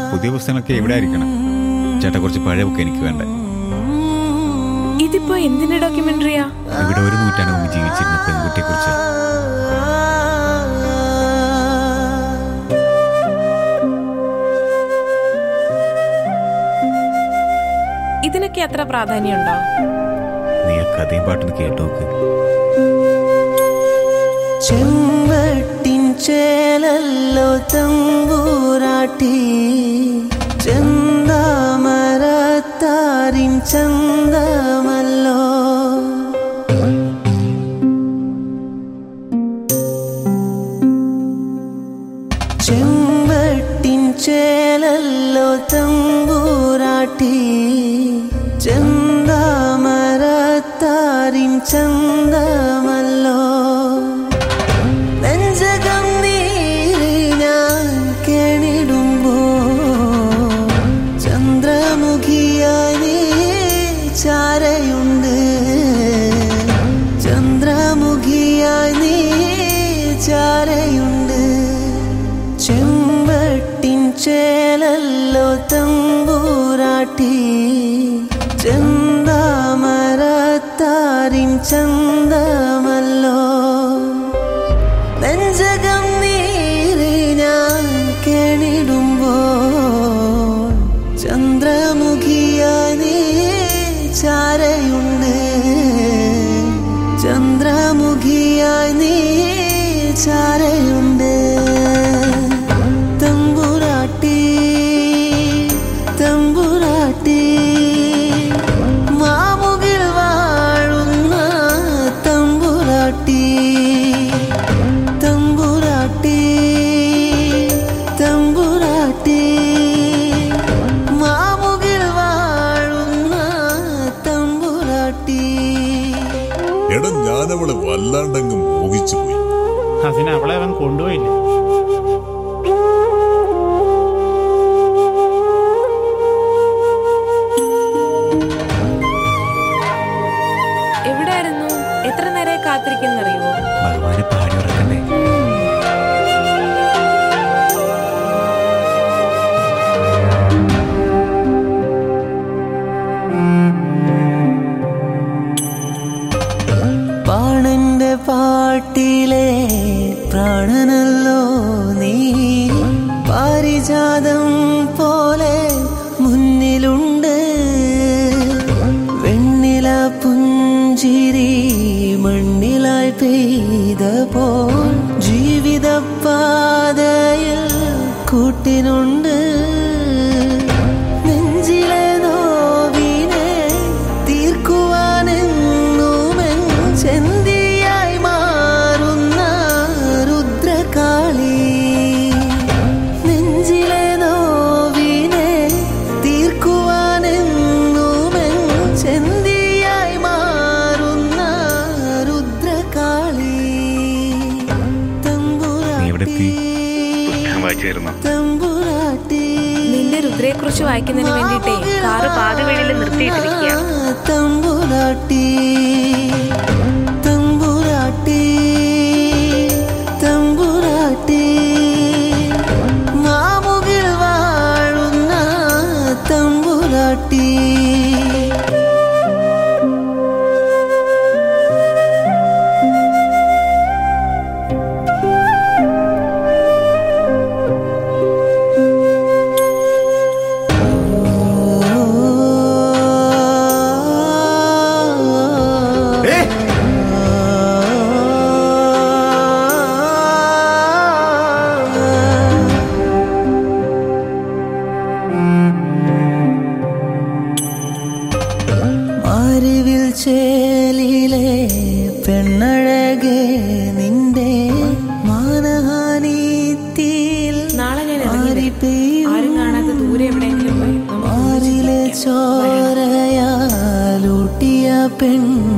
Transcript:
പുതിയ പുസ്തകങ്ങളൊക്കെ എവിടെ ആയിരിക്കണം ചേട്ടാ കുറച്ച് പഴയ ബുക്ക് എനിക്ക് വേണ്ട ഇതിപ്പോ എന്തിന്റെ ഡോക്യുമെന്ററിയാ ഇവിടെ ഒരു നൂറ്റാണ്ട് മുമ്പ് ജീവിച്ചിരുന്ന പെൺകുട്ടിയെ കുറിച്ച് ഇതിനൊക്കെ അത്ര പ്രാധാന്യമുണ്ടോ നീ ആ കഥയും പാട്ടൊന്ന് കേട്ടു നോക്ക് ചെമ്പട്ടിൻ ചേലല്ലോ തമ്പൂരാട്ടി ചെന്താമരത്താരിൻ ചന്തമല്ലോ ചെമ്പട്ടിൻ ചേലല്ലോ തമ്പൂരാട്ടി ചെന്താമരത്താരിൻ ചന്തമല്ലോ നെഞ്ചകം നീറി ഞാൻ കേണിടുമ്പോ ചന്ദ്രമുഖിയായി നീ ചാരയുണ്ട് ചന്ദ്രമുഖിയായി നീ ചാരയുണ്ട് ചെമ്പട്ടിൻ ചേലല്ലോ തമ്പൂരാട്ടി ചെന്താമരത്താരിൻ ചന്തമല്ലോ നെഞ്ചകം നീറി ഞാൻ കേണിടുമ്പോൾ ചന്ദ്രമുഖിയായി നീ ചാരയുണ്ട് ചന്ദ്രമുഖിയായി നീ ചാരയുണ്ട് തമ്പുരാട്ടി തമ്പുരാട്ടി മാമുകിൽ വാഴുന്ന തമ്പുരാട്ടി തമ്പുരാട്ടി തമ്പുരാട്ടി മാമുകിൽ വാഴുന്ന തമ്പുരാട്ടി എടാ ഞാനവളെ വല്ലാണ്ടങ്ങ് മോഹിച്ചു പോയി അതിന് അവളെ അവൻ കൊണ്ടുപോയില്ലേ എവിടായിരുന്നു എത്ര നേരെ കാത്തിരിക്കുന്നറിയുമോ ഭഗവാനെ പാടി ഉറക്കണ്ടേ പാണന്റെ പാട്ടിലെ പ്രാണനല്ലോ നീ പാരിജാതം പോലെ മുന്നിലുണ്ട് വെണ്ണില പുഞ്ചിരി മണ്ണിലായി പെയ്ത പോൽ ജീവിതപാതയിൽ കൂട്ടിനുണ്ട് നെഞ്ചിലെ നോവിനെ തീർക്കുവാനെന്നുമെൻ ചെന്തിയായി മാറുന്ന രുദ്രകാളി നെഞ്ചിലെ നോവിനെ തീർക്കുവാനെന്നുമെൻ ചെന്തിയായി മാറുന്ന രുദ്രകാളി നീ എവിടെ എത്തി? തമ്പുരാട്ടി വായിച്ചായിരുന്നോ തമ്പുരാട്ടി നിന്റെ രുദ്രയെ കുറിച്ച് വായിക്കുന്നതിന് വേണ്ടിട്ടേ കാറ് പാതിവഴിയിൽ നിർത്തിയിട്ടിരിക്കുക തമ്പുരാട്ടി തമ്പുരാട്ടി തമ്പുരാട്ടി മാമുകിൽ വാഴുന്ന തമ്പുരാട്ടി അറിവിൽ ചേലിലെ പെണ്ണഴകെ നിന്റെ മാനഹാനിത്തിൽ നാളെ ഞാൻ ഇറങ്ങി ആരി വരും. ആരും കാണാതെ ദൂരെ എവിടെയെങ്കിലും പോയി നമുക്ക് മാറിലെ ചോരയാലൂട്ടിയ പെണ്ണ